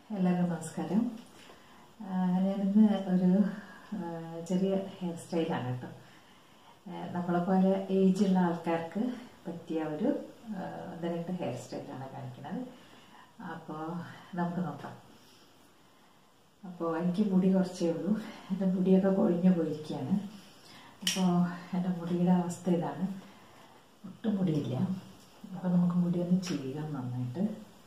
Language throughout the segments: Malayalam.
എല്ലാവർക്കും നമസ്കാരം ആ, ഞാനിന്ന് ഒരു ആ, ചെറിയ ഹെയർ സ്റ്റൈലാണ് കേട്ടോ ആ, നമ്മളെപ്പോലെ ഏജുള്ള ആൾക്കാർക്ക് പറ്റിയ ഒരു ആ, ഒന്ന് രണ്ട് ഹെയർ സ്റ്റൈലാണ് കാണിക്കുന്നത് അപ്പോൾ നമുക്ക് നോക്കാം അപ്പോൾ എനിക്ക് മുടി കുറച്ചേ ഉള്ളൂ എൻ്റെ മുടിയൊക്കെ കൊഴിഞ്ഞു പോയിരിക്കുകയാണ് അപ്പോൾ എൻ്റെ മുടിയുടെ അവസ്ഥ ഇതാണ് ഒട്ടും മുടിയില്ല അപ്പോൾ നമുക്ക് മുടിയൊന്ന് ചെയ്യാം നന്നായിട്ട്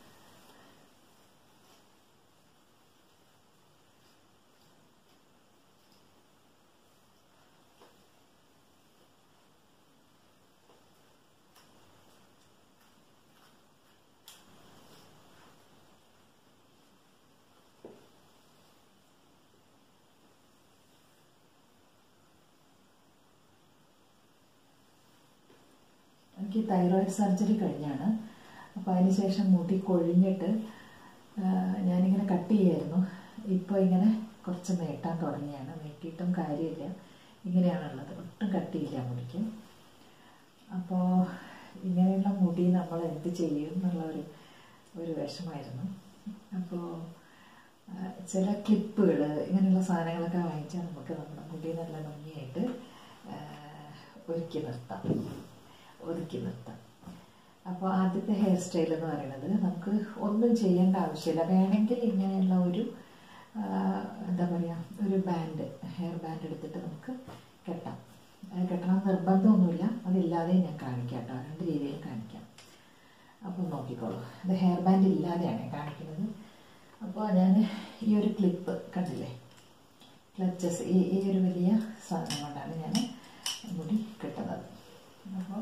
എനിക്ക് തൈറോയിഡ് സർജറി കഴിഞ്ഞാണ് അപ്പോൾ അതിനുശേഷം മുടി കൊഴിഞ്ഞിട്ട് ആ, ഞാനിങ്ങനെ കട്ട് ചെയ്യായിരുന്നു ഇപ്പോൾ ഇങ്ങനെ കുറച്ച് നീട്ടാൻ തുടങ്ങിയാണ് നീട്ടിയിട്ടും കാര്യമില്ല ഇങ്ങനെയാണുള്ളത് ഒട്ടും കട്ടിയില്ല മുടിക്ക് അപ്പോൾ ഇങ്ങനെയുള്ള മുടി നമ്മൾ എന്ത് ചെയ്യും എന്നുള്ള ഒരു ഒരു വിഷമായിരുന്നു അപ്പോൾ ആ, ചില ക്ലിപ്പുകൾ ഇങ്ങനെയുള്ള സാധനങ്ങളൊക്കെ വാങ്ങിച്ചാൽ നമുക്ക് നമ്മുടെ മുടി നല്ല ഭംഗിയായിട്ട് ആ, ഒരുക്കി നിർത്താം ഒതുക്കി നിർത്താം അപ്പോൾ ആദ്യത്തെ ഹെയർ സ്റ്റൈൽ എന്ന് പറയുന്നത് നമുക്ക് ഒന്നും ചെയ്യേണ്ട ആവശ്യമില്ല വേണമെങ്കിൽ ഇങ്ങനെയുള്ള ഒരു ആ, എന്താ പറയുക ഒരു ബാൻഡ് ഹെയർ ബാൻഡ് എടുത്തിട്ട് നമുക്ക് കെട്ടാം അത് കെട്ടണം നിർബന്ധമൊന്നുമില്ല അതില്ലാതെ ഞാൻ കാണിക്കാം കേട്ടോ രണ്ട് രീതിയിൽ കാണിക്കാം അപ്പോൾ നോക്കിക്കോളൂ അത് ഹെയർ ബാൻഡ് ഇല്ലാതെയാണ് ഞാൻ കാണിക്കുന്നത് അപ്പോൾ ഞാൻ ഈ ഒരു ക്ലിപ്പ് കണ്ടില്ലേ ക്ലച്ചസ് ഈ ഈ ഒരു വലിയ സാധനം കൊണ്ടാണ് ഞാൻ മുടി കെട്ടുന്നത് അപ്പോൾ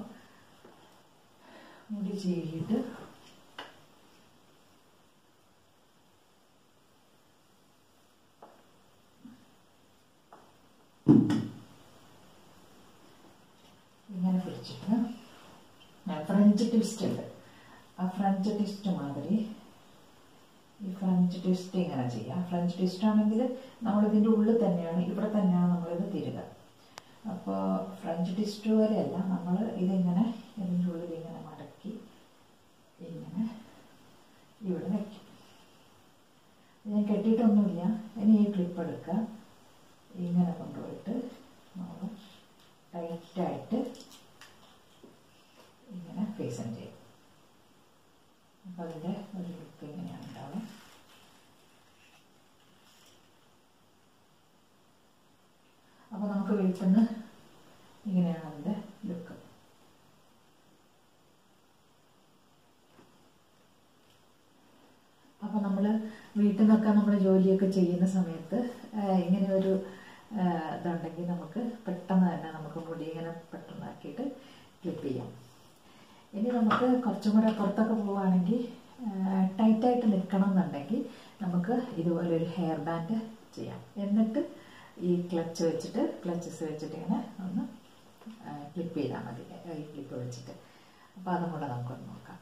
മുടി ചീകിയിട്ട് ഇങ്ങനെ പിടിച്ചിട്ട് ഫ്രഞ്ച് ട്വിസ്റ്റ് ഉണ്ട് ആ ഫ്രഞ്ച് ട്വിസ്റ്റ് മാതിരി ഈ ഫ്രഞ്ച് ട്വിസ്റ്റ് ഇങ്ങനെ ചെയ്യാം ഫ്രഞ്ച് ട്വിസ്റ്റ് ആണെങ്കിൽ നമ്മളിതിൻ്റെ ഉള്ളിൽ തന്നെയാണ് ഇവിടെ തന്നെയാണ് നമ്മളിത് തിരുക അപ്പോൾ ഫ്രഞ്ച് ട്വിസ്റ്റ് പോലെയല്ല നമ്മൾ ഇതിങ്ങനെ ഇതിൻ്റെ ഉള്ളിൽ ഇങ്ങനെ മടക്കി ഇങ്ങനെ ഇവിടെ വയ്ക്കും ഞാൻ കെട്ടിയിട്ടൊന്നുമില്ല ഇനി ഈ ക്ലിപ്പ് എടുക്കുക ഇങ്ങനെ കൊണ്ടുപോയിട്ട് നമ്മൾ ടൈറ്റായിട്ട് ഇങ്ങനെ ഫേസൻ ചെയ്യും അപ്പോൾ അതിൻ്റെ ഒരു ലുക്ക് ഇങ്ങനെയാണ് ഉണ്ടാവുക അപ്പോൾ നമുക്ക് വീട്ടിൽ നിന്ന് ഇങ്ങനെയാണ് അതിൻ്റെ ലുക്ക് അപ്പോൾ നമ്മൾ വീട്ടിൽ നിന്നൊക്കെ നമ്മൾ ജോലിയൊക്കെ ചെയ്യുന്ന സമയത്ത് ആ, ഇങ്ങനെ ഒരു ആ, ഇതുണ്ടെങ്കിൽ നമുക്ക് പെട്ടെന്ന് തന്നെ നമുക്ക് മുടി ഇങ്ങനെ പെട്ടെന്നാക്കിയിട്ട് ക്ലിപ്പ് ചെയ്യാം ഇനി നമുക്ക് കുറച്ചും കൂടെ പുറത്തൊക്കെ പോവുകയാണെങ്കിൽ ടൈറ്റായിട്ട് നിൽക്കണം എന്നുണ്ടെങ്കിൽ നമുക്ക് ഇതുപോലെ ഒരു ഹെയർ ബാൻഡ് ചെയ്യാം എന്നിട്ട് ഈ ക്ലച്ച് വെച്ചിട്ട് ക്ലച്ചസ് വെച്ചിട്ട് ഇങ്ങനെ ഒന്ന് ക്ലിപ്പ് ചെയ്താൽ മതി ഈ ക്ലിപ്പ് വെച്ചിട്ട് അപ്പോൾ അതും കൂടെ നമുക്കൊന്ന് നോക്കാം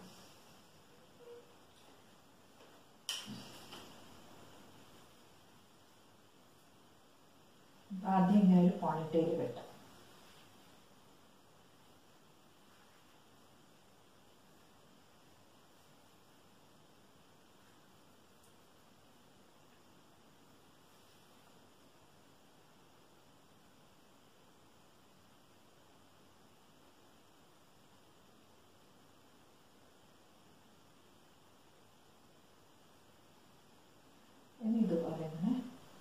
അപ്പോൾ ആദ്യം ഇങ്ങനെ ഒരു പോണിറ്റെയിൽ വെട്ടാം ഇനി ഇതുപോലെ ഇങ്ങനെ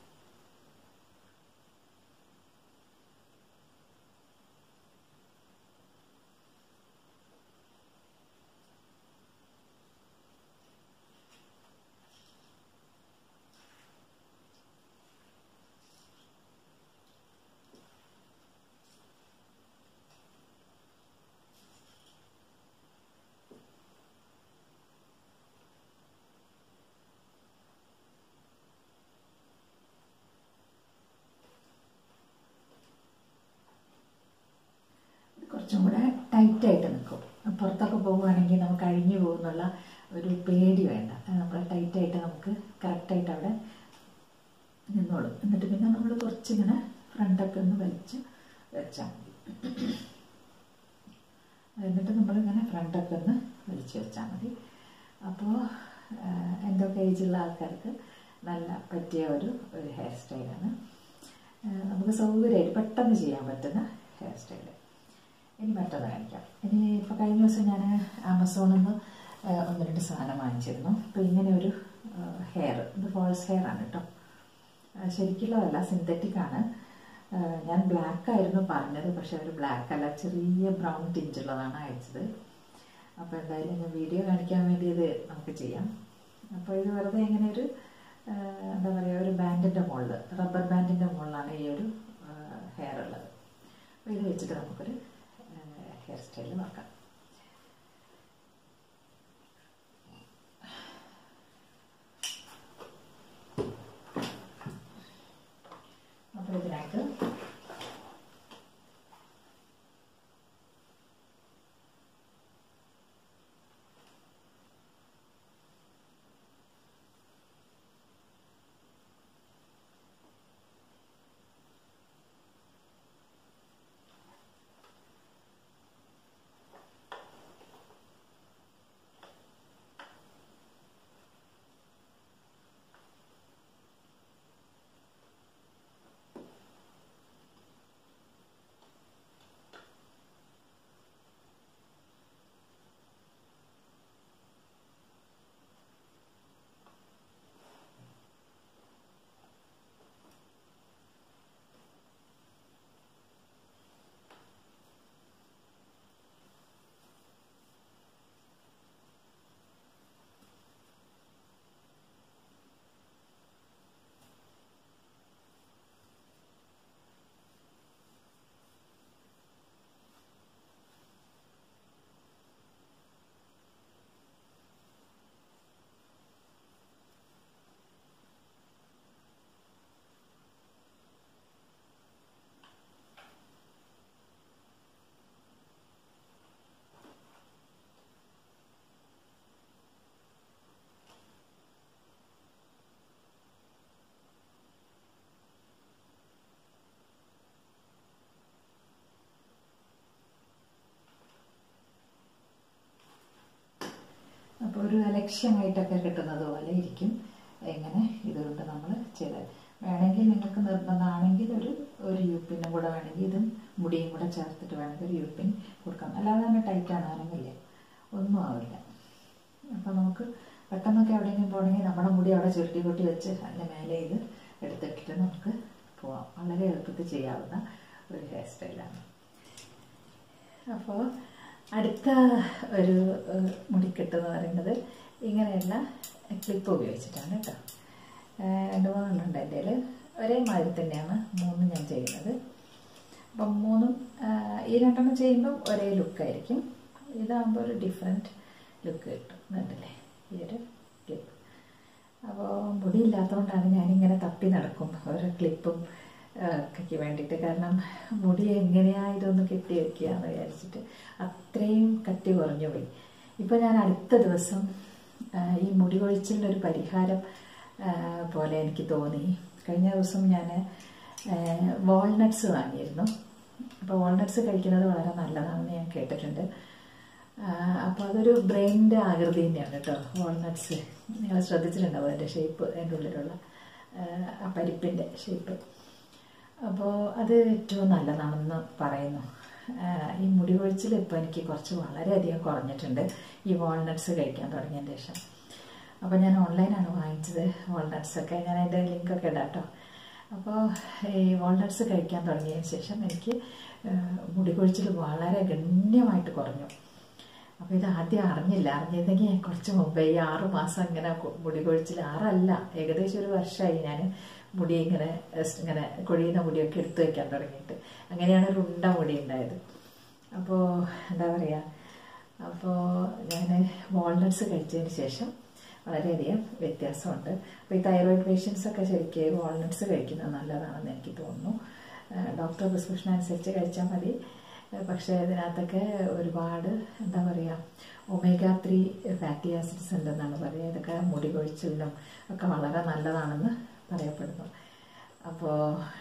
കുറച്ചും കൂടെ ടൈറ്റായിട്ട് നിൽക്കും പുറത്തൊക്കെ പോവുകയാണെങ്കിൽ നമുക്ക് അഴിഞ്ഞു പോകുന്നുള്ള ഒരു പേടി വേണ്ട നമ്മൾ ടൈറ്റായിട്ട് നമുക്ക് കറക്റ്റായിട്ട് അവിടെ നിന്നോളും എന്നിട്ട് പിന്നെ നമ്മൾ കുറച്ചിങ്ങനെ ഫ്രണ്ടൊക്കെ ഒന്ന് വലിച്ച് വെച്ചാൽ മതി എന്നിട്ട് നമ്മളിങ്ങനെ ഫ്രണ്ടൊക്കെ ഒന്ന് വലിച്ചു വെച്ചാൽ മതി അപ്പോൾ എൻ്റെ ഏജുള്ള ആൾക്കാർക്ക് നല്ല പറ്റിയ ഒരു ഒരു ഹെയർ സ്റ്റൈലാണ് നമുക്ക് സൗകര്യമായിട്ട് പെട്ടെന്ന് ചെയ്യാൻ പറ്റുന്ന ഹെയർ സ്റ്റൈൽ ഇനി മറ്റൊന്ന് കാണിക്കാം ഇനി ഇപ്പോൾ കഴിഞ്ഞ ദിവസം ഞാൻ ആമസോണിൽ നിന്ന് ഒന്ന് രണ്ട് സാധനം വാങ്ങിച്ചിരുന്നു അപ്പോൾ ഇങ്ങനെ ഒരു ഹെയർ ഇത് ഫോൾസ് ഹെയർ ആണ് കേട്ടോ ശരിക്കുള്ളതല്ല സിന്തറ്റിക് ആണ് ഞാൻ ബ്ലാക്ക് ആയിരുന്നു പറഞ്ഞത് പക്ഷെ ഒരു ബ്ലാക്ക് അല്ല ചെറിയ ബ്രൗൺ ടിഞ്ചുള്ളതാണ് അയച്ചത് അപ്പോൾ എന്തായാലും ഞാൻ വീഡിയോ കാണിക്കാൻ വേണ്ടി ഇത് നമുക്ക് ചെയ്യാം അപ്പോൾ ഇത് വെറുതെ ഇങ്ങനെ ഒരു എന്താ പറയുക ഒരു ബാൻഡിൻ്റെ മുകളിൽ റബ്ബർ ബാൻഡിൻ്റെ മുകളിലാണ് ഈ ഒരു ഹെയർ ഉള്ളത് അപ്പോൾ ഇത് വെച്ചിട്ട് നമുക്കൊരു ഹെയർ സ്റ്റൈൽ നോക്കാം അപ്പോൾ ഇതിനായിട്ട് അപ്പോൾ ഒരു ലക്ഷ്യമായിട്ടൊക്കെ കിട്ടുന്നത് പോലെ ഇരിക്കും എങ്ങനെ ഇതുകൊണ്ട് നമ്മൾ ചെയ്തത് വേണമെങ്കിൽ നിങ്ങൾക്ക് നിർബന്ധമാണെങ്കിൽ ഒരു ഒരു യൂപ്പിനും കൂടെ വേണമെങ്കിൽ ഇതും മുടിയും കൂടെ ചേർത്തിട്ട് വേണമെങ്കിൽ ഒരു യൂപ്പിൻ കൊടുക്കാം അല്ലാതെ തന്നെ ടൈറ്റാണ് ആണെന്നില്ല ഒന്നും ആവില്ല അപ്പോൾ നമുക്ക് പെട്ടെന്നൊക്കെ എവിടെയെങ്കിലും പോകണമെങ്കിൽ നമ്മുടെ മുടി അവിടെ ചുരുട്ടി കൊട്ടി വെച്ച് അതിൻ്റെ മേലെ ഇത് എടുത്തിട്ടിട്ട് നമുക്ക് പോവാം വളരെ എളുപ്പത്തിൽ ചെയ്യാവുന്ന ഒരു ഹെയർ സ്റ്റൈലാണ് അപ്പോൾ അടുത്ത ഒരു മുടിക്കെട്ട് എന്ന് പറയുന്നത് ഇങ്ങനെയുള്ള ക്ലിപ്പ് ഉപയോഗിച്ചിട്ടാണ് കേട്ടോ രണ്ട് മൂന്നെണ്ണമുണ്ട് എൻ്റെ കയ്യിൽ ഒരേ മാതിരി തന്നെയാണ് മൂന്നും ഞാൻ ചെയ്യുന്നത് അപ്പം മൂന്നും ഈ രണ്ടെണ്ണം ചെയ്യുമ്പം ഒരേ ലുക്കായിരിക്കും ഇതാകുമ്പോൾ ഒരു ഡിഫറെൻറ്റ് ലുക്ക് കിട്ടും കണ്ടില്ലേ ഈ ഒരു ക്ലിപ്പ് അപ്പോൾ മുടിയില്ലാത്തതുകൊണ്ടാണ് ഞാനിങ്ങനെ തപ്പി നടക്കും ഓരോ ക്ലിപ്പും ഒക്കെ വേണ്ടിയിട്ട് കാരണം മുടി എങ്ങനെയാ ഇതൊന്ന് കെട്ടി വെക്കുക എന്ന് വിചാരിച്ചിട്ട് അത്രയും കട്ടി കുറഞ്ഞു പോയി ഇപ്പോൾ ഞാൻ അടുത്ത ദിവസം ഈ മുടി കൊഴിച്ചിലിനൊരു പരിഹാരം പോലെ എനിക്ക് തോന്നി കഴിഞ്ഞ ദിവസം ഞാൻ വാൾനട്ട്സ് വാങ്ങിയിരുന്നു അപ്പോൾ വാൾനട്ട്സ് കഴിക്കുന്നത് വളരെ നല്ലതാണെന്ന് ഞാൻ കേട്ടിട്ടുണ്ട് അപ്പോൾ അതൊരു ബ്രെയിനിൻ്റെ ആകൃതി തന്നെയാണ് കേട്ടോ വാൾനട്ട്സ് നിങ്ങൾ ശ്രദ്ധിച്ചിട്ടുണ്ടാവും അതിൻ്റെ ഷേപ്പ് അതിൻ്റെ ഉള്ളിലുള്ള ആ പരിപ്പിൻ്റെ ഷേപ്പ് അപ്പോൾ അത് ഏറ്റവും നല്ലതാണെന്ന് പറയുന്നു ഈ മുടി കൊഴിച്ചിൽ ഇപ്പോൾ എനിക്ക് കുറച്ച് വളരെയധികം കുറഞ്ഞിട്ടുണ്ട് ഈ വാൾനട്ട്സ് കഴിക്കാൻ തുടങ്ങിയതിന് ശേഷം അപ്പോൾ ഞാൻ ഓൺലൈനാണ് വാങ്ങിച്ചത് വാൾനട്ട്സൊക്കെ ഞാൻ അതിൻ്റെ ലിങ്കൊക്കെ ഇടാം കേട്ടോ അപ്പോൾ ഈ വാൾനട്ട്സ് കഴിക്കാൻ തുടങ്ങിയതിന് ശേഷം എനിക്ക് മുടി കൊഴിച്ചിൽ വളരെ ഗണ്യമായിട്ട് കുറഞ്ഞു അപ്പോൾ ഇത് ആദ്യം അറിഞ്ഞില്ല അറിഞ്ഞിരുന്നെങ്കിൽ ഞാൻ കുറച്ച് മുമ്പേ ഈ ആറ് മാസം ഇങ്ങനെ മുടി കൊഴിച്ചിൽ ആറല്ല ഏകദേശം ഒരു വർഷമായി ഞാൻ മുടി ഇങ്ങനെ ഇങ്ങനെ കൊഴിയുന്ന മുടിയൊക്കെ എടുത്തു വയ്ക്കാൻ തുടങ്ങിയിട്ട് അങ്ങനെയാണ് ഒരു ഉണ്ട മുടി ഉണ്ടായത് അപ്പോൾ എന്താ പറയുക അപ്പോൾ ഞാൻ വാൾനട്ട്സ് കഴിച്ചതിന് ശേഷം വളരെയധികം വ്യത്യാസമുണ്ട് അപ്പോൾ ഈ തൈറോയിഡ് പേഷ്യൻസ് ഒക്കെ ശരിക്കും വാൾനട്ട്സ് കഴിക്കുന്നത് നല്ലതാണെന്ന് എനിക്ക് തോന്നുന്നു ഡോക്ടർ പ്രിസ്ക്രിപ്ഷൻ അനുസരിച്ച് കഴിച്ചാൽ മതി പക്ഷേ ഇതിനകത്തൊക്കെ ഒരുപാട് എന്താ പറയുക ഒമേഗ ത്രീ ഫാറ്റി ആസിഡ്സ് ഉണ്ടെന്നാണ് പറയുക ഇതൊക്കെ മുടി കൊഴിച്ചിലിനും ഒക്കെ വളരെ നല്ലതാണെന്ന് പറയപ്പെടുന്നു അപ്പോൾ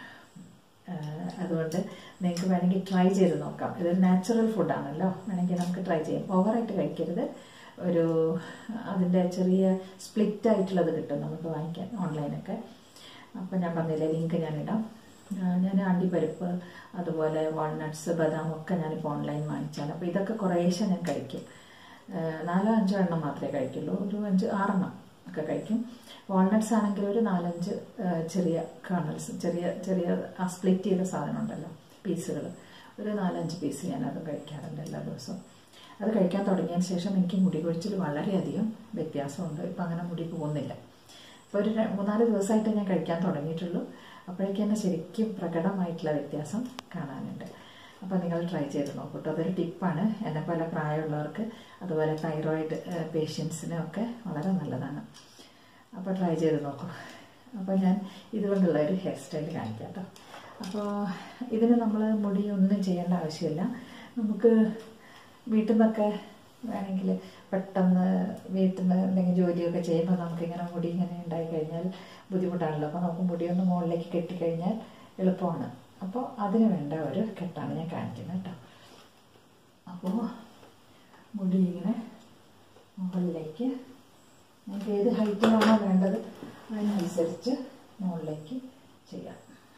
അതുകൊണ്ട് നിങ്ങൾക്ക് വേണമെങ്കിൽ ട്രൈ ചെയ്ത് നോക്കാം ഇതൊരു നാച്ചുറൽ ഫുഡാണല്ലോ വേണമെങ്കിൽ നമുക്ക് ട്രൈ ചെയ്യാം ഓവറായിട്ട് കഴിക്കരുത് ഒരു അതിൻ്റെ ചെറിയ സ്പ്ലിറ്റ് ആയിട്ടുള്ളത് കിട്ടും നമുക്ക് വാങ്ങിക്കാൻ ഓൺലൈനൊക്കെ അപ്പം ഞാൻ പറഞ്ഞില്ലേ ലിങ്ക് ഞാനിടാം ആ, ഞാൻ അണ്ടിപ്പരിപ്പ് അതുപോലെ വാൾനട്ട്സ് ബദാം ഒക്കെ ഞാനിപ്പോൾ ഓൺലൈൻ വാങ്ങിച്ചാണ് അപ്പോൾ ഇതൊക്കെ കുറേശ്ശെ ഞാൻ കഴിക്കും ആ, നാലോ അഞ്ചോ എണ്ണം മാത്രമേ കഴിക്കുള്ളൂ ഒരു അഞ്ച് ആറെണ്ണം ഒക്കെ കഴിക്കും വാൾനട്ട്സ് ആണെങ്കിൽ ഒരു നാലഞ്ച് ആ, ചെറിയ കേണൽസ് ചെറിയ ചെറിയ ആ സ്പ്ലിറ്റ് ചെയ്ത സാധനം ഉണ്ടല്ലോ പീസുകൾ ഒരു നാലഞ്ച് പീസ് ഞാനത് കഴിക്കാറുണ്ട് എല്ലാ ദിവസവും അത് കഴിക്കാൻ തുടങ്ങിയതിന് ശേഷം എനിക്ക് മുടി കൊഴിച്ചിൽ വളരെയധികം വ്യത്യാസമുണ്ട് ഇപ്പം അങ്ങനെ മുടി പോകുന്നില്ല ഇപ്പോൾ ഒരു ര- മൂന്നാല് ദിവസമായിട്ട് ഞാൻ കഴിക്കാൻ തുടങ്ങിയിട്ടുള്ളൂ അപ്പോഴേക്കും തന്നെ ശരിക്കും പ്രകടമായിട്ടുള്ള വ്യത്യാസം കാണാനുണ്ട് അപ്പോൾ നിങ്ങൾ ട്രൈ ചെയ്ത് നോക്കൂ കേട്ടോ അതൊരു ടിപ്പാണ് എന്നെ പോലെ പ്രായമുള്ളവർക്ക് അതുപോലെ തൈറോയിഡ് പേഷ്യൻസിനും ഒക്കെ വളരെ നല്ലതാണ് അപ്പോൾ ട്രൈ ചെയ്ത് നോക്കൂ അപ്പോൾ ഞാൻ ഇതുകൊണ്ടുള്ള ഒരു ഹെയർ സ്റ്റൈൽ കാണിക്കാം കേട്ടോ അപ്പോൾ ഇതിന് നമ്മൾ മുടി ഒന്നും ചെയ്യേണ്ട ആവശ്യമില്ല നമുക്ക് വീട്ടിൽ നിന്നൊക്കെ വേണമെങ്കിൽ പെട്ടെന്ന് വീട്ടിൽ നിന്ന് എന്തെങ്കിലും ജോലിയൊക്കെ ചെയ്യുമ്പോൾ നമുക്കിങ്ങനെ മുടി ഇങ്ങനെ ഉണ്ടായി കഴിഞ്ഞാൽ ബുദ്ധിമുട്ടാണല്ലോ അപ്പോൾ നമുക്ക് മുടിയൊന്ന് മുകളിലേക്ക് കെട്ടിക്കഴിഞ്ഞാൽ എളുപ്പമാണ് അപ്പോൾ അതിന് വേണ്ട ഒരു കെട്ടാണ് ഞാൻ കാണിക്കുന്നത് കേട്ടോ അപ്പോൾ മുടി ഇങ്ങനെ മുകളിലേക്ക് നമുക്ക് ഏത് ഹൈറ്റിലാണോ വേണ്ടത് അതിനനുസരിച്ച് മുകളിലേക്ക് ചെയ്യാം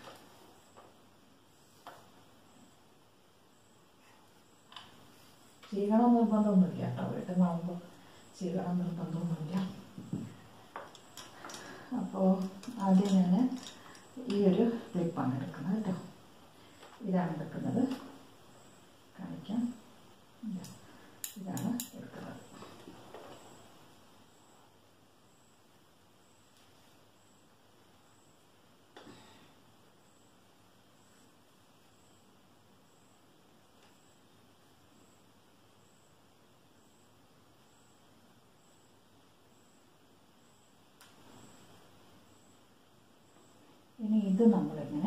ചെയ്യണം നിർബന്ധമൊന്നുമില്ല കേട്ടോ വീട്ടിൽ നിന്നാകുമ്പോൾ ചെയ്യണം നിർബന്ധമൊന്നുമില്ല അപ്പോൾ ആദ്യം ഞാൻ ഈ ഒരു ക്ലിപ്പാണ് എടുക്കുന്നത് കേട്ടോ ഇതാണ് എടുക്കുന്നത് കാണിക്കാം ഇതാ. ഇതാണ് എടുക്കുന്നത് ഇനി ഇത് നമ്മളിങ്ങനെ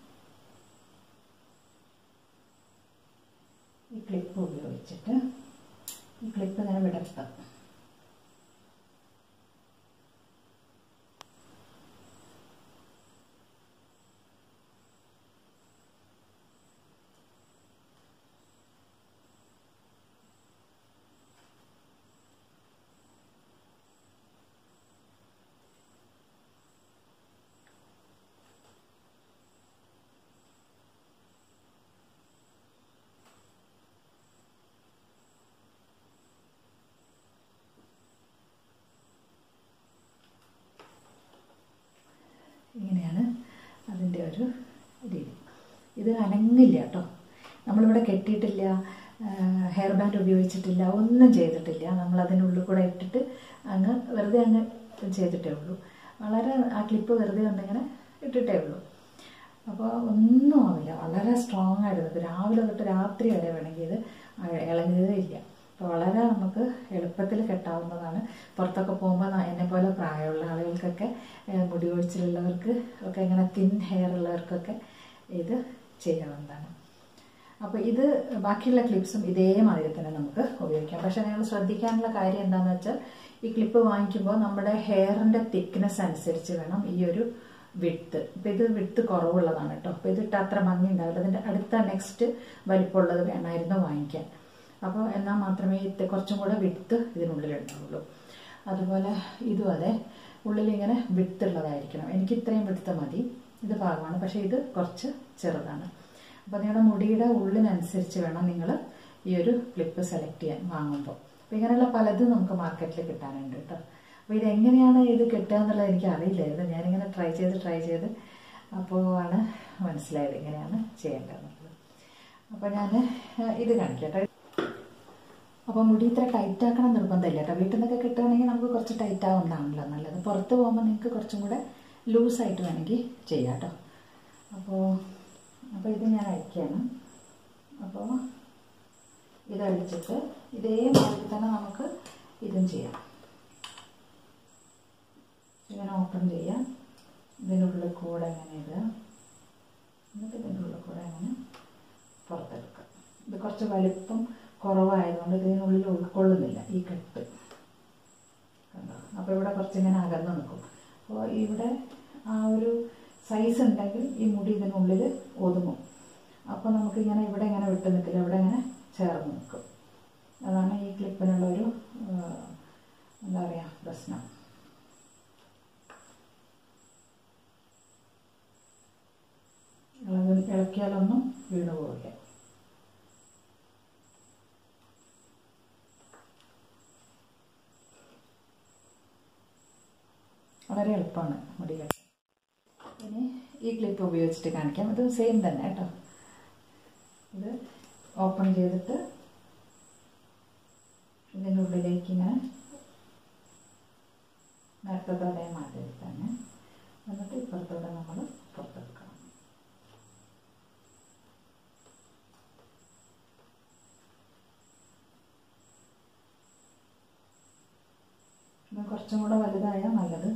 ഈ ക്ലിപ്പ് ഉപയോഗിച്ചിട്ട് ഈ ക്ലിപ്പ് ഇങ്ങനെ വിടർത്താം ഇങ്ങനെയാണ് അതിൻ്റെ ഒരു രീതി ഇത് അനങ്ങില്ല കേട്ടോ നമ്മളിവിടെ കെട്ടിയിട്ടില്ല ഹെയർ ബാൻഡ് ഉപയോഗിച്ചിട്ടില്ല ഒന്നും ചെയ്തിട്ടില്ല നമ്മൾ അതിനുള്ളിൽ കൂടെ ഇട്ടിട്ട് അങ്ങ് വെറുതെ അങ്ങ് ചെയ്തിട്ടേ ഉള്ളൂ വളരെ ആ ക്ലിപ്പ് വെറുതെ ഒന്നിങ്ങനെ ഇട്ടിട്ടേ ഉള്ളൂ അപ്പോൾ ഒന്നും ആവില്ല വളരെ സ്ട്രോങ് ആയിരുന്നു ഇപ്പോൾ രാവിലെ തൊട്ട് രാത്രി വരെ വേണമെങ്കിൽ ഇത് ഇളകിയതേ ഇല്ല അപ്പോൾ വളരെ നമുക്ക് എളുപ്പത്തിൽ കെട്ടാവുന്നതാണ് പുറത്തൊക്കെ പോകുമ്പോൾ എന്നെ പോലെ പ്രായമുള്ള ആളുകൾക്കൊക്കെ ഏഹ്, മുടി കൊഴിച്ചിലുള്ളവർക്ക് ഒക്കെ ഇങ്ങനെ തിൻ ഹെയർ ഉള്ളവർക്കൊക്കെ ഇത് ചെയ്യാവുന്നതാണ് അപ്പോൾ ഇത് ബാക്കിയുള്ള ക്ലിപ്സും ഇതേമാതിരി തന്നെ നമുക്ക് ഉപയോഗിക്കാം പക്ഷെ നിങ്ങൾ ശ്രദ്ധിക്കാനുള്ള കാര്യം എന്താണെന്ന് വെച്ചാൽ ഈ ക്ലിപ്പ് വാങ്ങിക്കുമ്പോൾ നമ്മുടെ ഹെയറിൻ്റെ തിക്നെസ് അനുസരിച്ച് വേണം ഈ ഒരു വിട്ട് ഇപ്പം ഇത് വിട്ട് കുറവുള്ളതാണ് കേട്ടോ അപ്പോൾ ഇതിട്ട് അത്ര ഭംഗി ഉണ്ടാവില്ല അതിൻ്റെ അടുത്ത നെക്സ്റ്റ് വലിപ്പമുള്ളത് വേണമായിരുന്നു വാങ്ങിക്കാൻ അപ്പോൾ എന്നാൽ മാത്രമേ ഇത് കുറച്ചും കൂടെ വിട്ട് ഇതിനുള്ളിൽ ഉണ്ടാവുള്ളൂ അതുപോലെ ഇതും അതെ ഉള്ളിൽ ഇങ്ങനെ വിട്ടുള്ളതായിരിക്കണം എനിക്ക് ഇത്രയും വിടുത്ത് മതി ഇത് ഭാഗമാണ് പക്ഷേ ഇത് കുറച്ച് ചെറുതാണ് അപ്പോൾ നിങ്ങളുടെ മുടിയുടെ ഉള്ളിനനുസരിച്ച് വേണം നിങ്ങൾ ഈ ഒരു ക്ലിപ്പ് സെലക്ട് ചെയ്യാൻ വാങ്ങുമ്പോൾ അപ്പോൾ ഇങ്ങനെയുള്ള പലതും നമുക്ക് മാർക്കറ്റിൽ കിട്ടാനുണ്ട് കേട്ടോ അപ്പോൾ ഇതെങ്ങനെയാണ് ഇത് കിട്ടുക എന്നുള്ളത് എനിക്ക് അറിയില്ലായിരുന്നു ഞാനിങ്ങനെ ട്രൈ ചെയ്ത് ട്രൈ ചെയ്ത് അപ്പോൾ ആണ് മനസ്സിലായത് എങ്ങനെയാണ് ചെയ്യേണ്ടതെന്നുള്ളത് അപ്പോൾ ഞാൻ ഇത് കാണിക്കട്ടെ അപ്പോൾ മുടി ഇത്ര ടൈറ്റ് ആക്കണം നിർബന്ധമില്ല കേട്ടോ വീട്ടിൽ നിന്നൊക്കെ കിട്ടുകയാണെങ്കിൽ നമുക്ക് കുറച്ച് ടൈറ്റ് ആവുന്നതാണല്ലോ നല്ലത് പുറത്ത് പോകുമ്പോൾ നിങ്ങൾക്ക് കുറച്ചും കൂടെ ലൂസായിട്ട് വേണമെങ്കിൽ ചെയ്യാം കേട്ടോ അപ്പോൾ അപ്പോൾ ഇത് ഞാൻ അയക്കുകയാണ് അപ്പോൾ ഇത് അഴിച്ചിട്ട് ഇതേമാതിരി തന്നെ നമുക്ക് ഇതും ചെയ്യാം ഇങ്ങനെ ഓപ്പൺ ചെയ്യാം ഇതിനുള്ളിൽ കൂടെ ഇങ്ങനെ ഇടുക എന്നിട്ട് ഇതിനുള്ളിൽ കൂടെ അങ്ങനെ പുറത്തെടുക്കുക ഇത് കുറച്ച് വലിപ്പം കുറവായതുകൊണ്ട് ഇതിനുള്ളിൽ ഉൾക്കൊള്ളുന്നില്ല ഈ കെട്ട് കണ്ടോ അപ്പോൾ ഇവിടെ കുറച്ചിങ്ങനെ അകന്ന് നിൽക്കും അപ്പോൾ ഇവിടെ ആ ഒരു സൈസ് ഉണ്ടെങ്കിൽ ഈ മുടി ഇതിനുള്ളിൽ ഒതുങ്ങും അപ്പോൾ നമുക്കിങ്ങനെ ഇവിടെ ഇങ്ങനെ വിട്ട് നിൽക്കില്ല ഇവിടെ ഇങ്ങനെ ചേർന്ന് നിൽക്കും അതാണ് ഈ ക്ലിപ്പിനുള്ളൊരു എന്താ പറയുക പ്രശ്നം ഇളകി ഇളക്കിയാലൊന്നും വീണു പോവില്ല വളരെ എളുപ്പമാണ് മുടി കെട്ടാൻ ഇനി ഈ ക്ലിപ്പ് ഉപയോഗിച്ചിട്ട് കാണിക്കാം ഇത് സെയിം തന്നെ കേട്ടോ ഇത് ഓപ്പൺ ചെയ്തിട്ട് ഇതിൻ്റെ ഉള്ളിലേക്ക് ഇങ്ങനെ നേരത്തെ മാറ്റി തന്നെ എന്നിട്ട് ഇപ്പുറത്തൂടെ നമ്മൾ പുറത്തെടുക്കണം ഇത് കുറച്ചും കൂടെ വലുതായാൽ നല്ലത്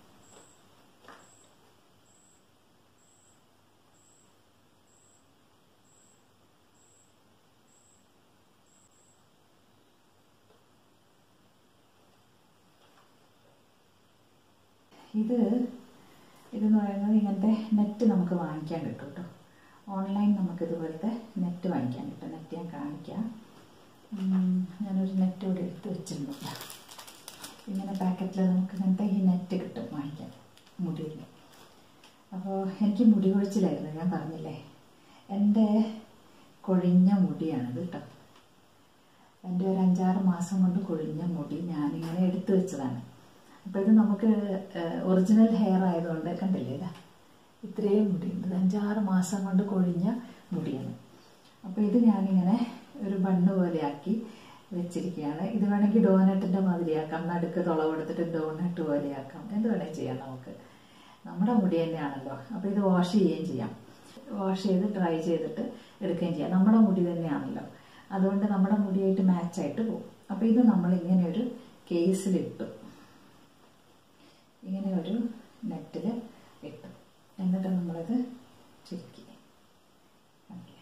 ഇത് ഇതെന്ന് പറയുന്നത് ഇങ്ങനത്തെ നെറ്റ് നമുക്ക് വാങ്ങിക്കാൻ കിട്ടും കേട്ടോ ഓൺലൈൻ നമുക്ക് ഇതുപോലത്തെ നെറ്റ് വാങ്ങിക്കാൻ കിട്ടും നെറ്റ് ഞാൻ കാണിക്കാം ഉം, ഞാനൊരു നെറ്റ് ഇവിടെ എടുത്ത് വെച്ചിരുന്നില്ല ഇങ്ങനെ പാക്കറ്റിൽ നമുക്ക് ഇങ്ങനത്തെ ഈ നെറ്റ് കിട്ടും വാങ്ങിക്കാൻ മുടിയിൽ അപ്പോൾ എനിക്ക് മുടി കൊഴിച്ചിലായിരുന്നു ഞാൻ പറഞ്ഞില്ലേ എൻ്റെ കൊഴിഞ്ഞ മുടിയാണിത് കേട്ടോ എൻ്റെ ഒരു അഞ്ചാറ് മാസം കൊണ്ട് കൊഴിഞ്ഞ മുടി ഞാനിങ്ങനെ എടുത്തു വെച്ചതാണ് അപ്പോൾ ഇത് നമുക്ക് ഒറിജിനൽ ഹെയർ ആയതുകൊണ്ട് കണ്ടില്ലേ ഇതാ ഇത്രയും മുടിയുണ്ട് ഇത് അഞ്ചാറ് മാസം കൊണ്ട് കൊഴിഞ്ഞ മുടിയാണ് അപ്പോൾ ഇത് ഞാനിങ്ങനെ ഒരു ബണ്ണ് പോലെയാക്കി വെച്ചിരിക്കുകയാണ് ഇത് വേണമെങ്കിൽ ഡോനറ്റിൻ്റെ മാതിരിയാക്കാം നടുക്ക് തുളവെടുത്തിട്ട് ഡോനറ്റ് പോലെയാക്കാം എന്ത് വേണമെങ്കിൽ ചെയ്യാം നമുക്ക് നമ്മുടെ മുടി തന്നെയാണല്ലോ അപ്പോൾ ഇത് വാഷ് ചെയ്യുകയും ചെയ്യാം വാഷ് ചെയ്ത് ഡ്രൈ ചെയ്തിട്ട് എടുക്കുകയും ചെയ്യാം നമ്മുടെ മുടി തന്നെയാണല്ലോ അതുകൊണ്ട് നമ്മുടെ മുടിയായിട്ട് മാച്ചായിട്ട് പോകും അപ്പോൾ ഇത് നമ്മൾ ഇങ്ങനെ ഒരു കേസിലിട്ടു ഇങ്ങനെ ഒരു നെറ്റിൽ ഇട്ടു എന്നിട്ട് നമ്മളിത് ചുരുക്കി ഓക്കെ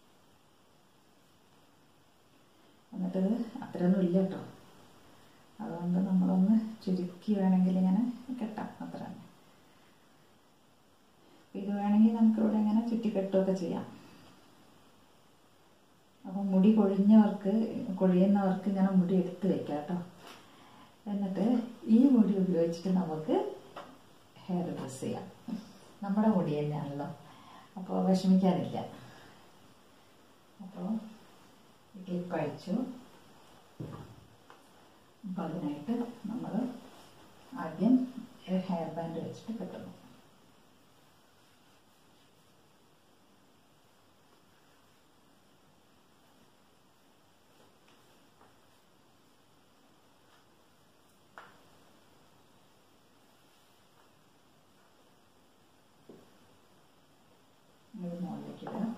എന്നിട്ടത് അത്രയൊന്നും ഇല്ല കേട്ടോ അതുകൊണ്ട് നമ്മളൊന്ന് ചുരുക്കി വേണമെങ്കിൽ ഇങ്ങനെ കെട്ടാം അത്ര തന്നെ ഇത് വേണമെങ്കിൽ നമുക്കിവിടെ ഇങ്ങനെ ചുറ്റിക്കെട്ടുകയൊക്കെ ചെയ്യാം അപ്പം മുടി കൊഴിഞ്ഞവർക്ക് കൊഴിയുന്നവർക്ക് ഇങ്ങനെ മുടി എടുത്ത് വെക്കാം കേട്ടോ എന്നിട്ട് ഈ മുടി ഉപയോഗിച്ചിട്ട് നമുക്ക് ഹെയർ ഡ്രസ് ചെയ്യാം നമ്മുടെ മുടി തന്നെയാണല്ലോ അപ്പോൾ വിഷമിക്കാനില്ല അപ്പോൾ ക്ലിപ്പ് അയച്ചു അപ്പം അതിനായിട്ട് നമ്മൾ ആദ്യം ഒരു ഹെയർ ബാൻഡ് വെച്ചിട്ട് കെട്ടണം ഇത് മുകളിലേക്ക് ഇടാം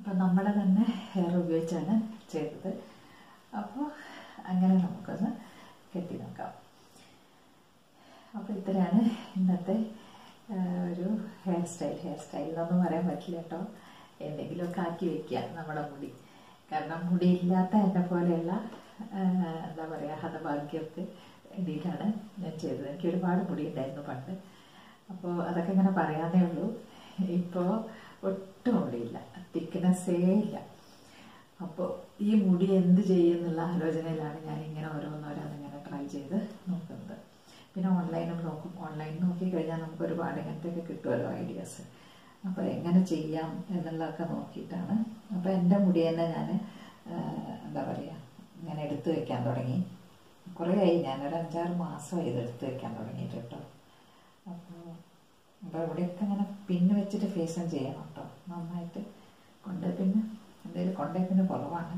അപ്പം നമ്മുടെ തന്നെ ഹെയർ ഉപയോഗിച്ചാണ് ചെയ്തത് അപ്പോൾ അങ്ങനെ നമുക്കൊന്ന് കെട്ടി നോക്കാം അപ്പോൾ ഇത്രയാണ് ഇന്നത്തെ ആ, ഒരു ഹെയർ സ്റ്റൈൽ ഹെയർ സ്റ്റൈൽ എന്നൊന്നും പറയാൻ പറ്റില്ല കേട്ടോ എന്തെങ്കിലുമൊക്കെ ആക്കി വെക്കുക നമ്മുടെ മുടി കാരണം മുടിയില്ലാത്ത എന്നെ പോലെയുള്ള ആ, എന്താ പറയുക ഹതഭാഗ്യർക്ക് വേണ്ടിയിട്ടാണ് ഞാൻ ചെയ്തത് എനിക്ക് ഒരുപാട് മുടി ഉണ്ടായിരുന്നു പണ്ട് അപ്പോൾ അതൊക്കെ ഇങ്ങനെ പറയാനേ ഉള്ളൂ ഇപ്പോൾ ഒട്ടും മുടിയില്ല തിക്നെസ്സേ ഇല്ല അപ്പോൾ ഈ മുടി എന്ത് ചെയ്യുന്നുള്ള ആലോചനയിലാണ് ഞാൻ ഇങ്ങനെ ഓരോന്നോരോന്നിങ്ങനെ ട്രൈ ചെയ്ത് നോക്കുന്നത് പിന്നെ ഓൺലൈനും നോക്കും ഓൺലൈൻ നോക്കി കഴിഞ്ഞാൽ നമുക്ക് ഒരുപാട് ഇങ്ങനത്തെയൊക്കെ കിട്ടുമല്ലോ ഐഡിയാസ് അപ്പോൾ എങ്ങനെ ചെയ്യാം എന്നുള്ളതൊക്കെ നോക്കിയിട്ടാണ് അപ്പോൾ എൻ്റെ മുടി തന്നെ ഞാൻ എന്താ പറയുക ഇങ്ങനെ എടുത്തു വെക്കാൻ തുടങ്ങി കുറേ ആയി ഞാനൊരു അഞ്ചാറ് മാസമായി ഇത് എടുത്ത് വെക്കാൻ തുടങ്ങിയിട്ട് കേട്ടോ അപ്പോൾ അപ്പോൾ ഇവിടെയൊക്കെ ഇങ്ങനെ പിന്ന് വെച്ചിട്ട് ഫേസും ചെയ്യണം കേട്ടോ നന്നായിട്ട് കൊണ്ടേ പിന്നെ എന്തെങ്കിലും കൊണ്ടേ പിന്നെ കുറവാണ്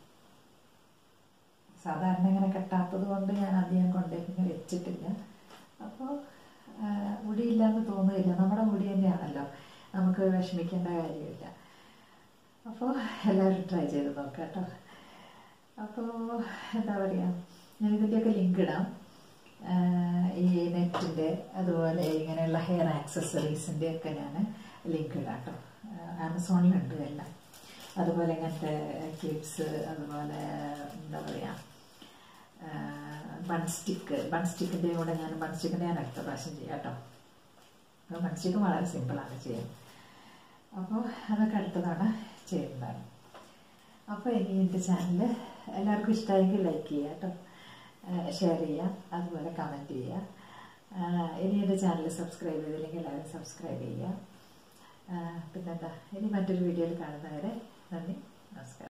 സാധാരണ ഇങ്ങനെ കെട്ടാത്തത് കൊണ്ട് ഞാൻ അധികം കൊണ്ടേ പിന്നെ വെച്ചിട്ടില്ല അപ്പോൾ മുടിയില്ലാന്ന് തോന്നുകയില്ല നമ്മുടെ മുടി തന്നെയാണല്ലോ നമുക്ക് വിഷമിക്കേണ്ട കാര്യമില്ല അപ്പോൾ എല്ലാവരും ട്രൈ ചെയ്ത് നോക്കാം കേട്ടോ അപ്പോൾ എന്താ പറയുക ഞാൻ ഇതിൻ്റെയൊക്കെ ലിങ്ക് ഇടാം ആഹ് ഈ നെറ്റിൻ്റെ അതുപോലെ ഇങ്ങനെയുള്ള ഹെയർ ആക്സസറീസിൻ്റെ ഒക്കെ ഞാൻ ലിങ്ക് ഇടാം കേട്ടോ ആമസോണിലുണ്ട് എല്ലാം അതുപോലെ ഇങ്ങനത്തെ ക്ലിപ്സ് അതുപോലെ എന്താ പറയുക ബൺ സ്റ്റിക്ക് ബൺ സ്റ്റിക്കിൻ്റെ കൂടെ ഞാൻ ബൺ സ്റ്റിക്കിൻ്റെ ഞാൻ അടുത്ത പ്രാവശ്യം ചെയ്യാം കേട്ടോ അപ്പോൾ ബൺ സ്റ്റിക്ക് വളരെ സിമ്പിളാണ് ചെയ്യാൻ അപ്പോൾ അതൊക്കെ അടുത്ത തവണ ചെയ്യുന്നതാണ് അപ്പോൾ ഇനി എൻ്റെ ചാനൽ എല്ലാവർക്കും ഇഷ്ടമായെങ്കിൽ ലൈക്ക് ചെയ്യുക കേട്ടോ ഷെയർ ചെയ്യുക അതുപോലെ കമൻറ്റ് ചെയ്യുക ആഹ് ഇനി എൻ്റെ ചാനൽ സബ്സ്ക്രൈബ് ചെയ്തില്ലെങ്കിൽ എല്ലാവരും സബ്സ്ക്രൈബ് ചെയ്യുക ആഹ് പിന്നെന്താ ഇനി മറ്റൊരു വീഡിയോയിൽ കാണുന്നവരെ നന്ദി നമസ്കാരം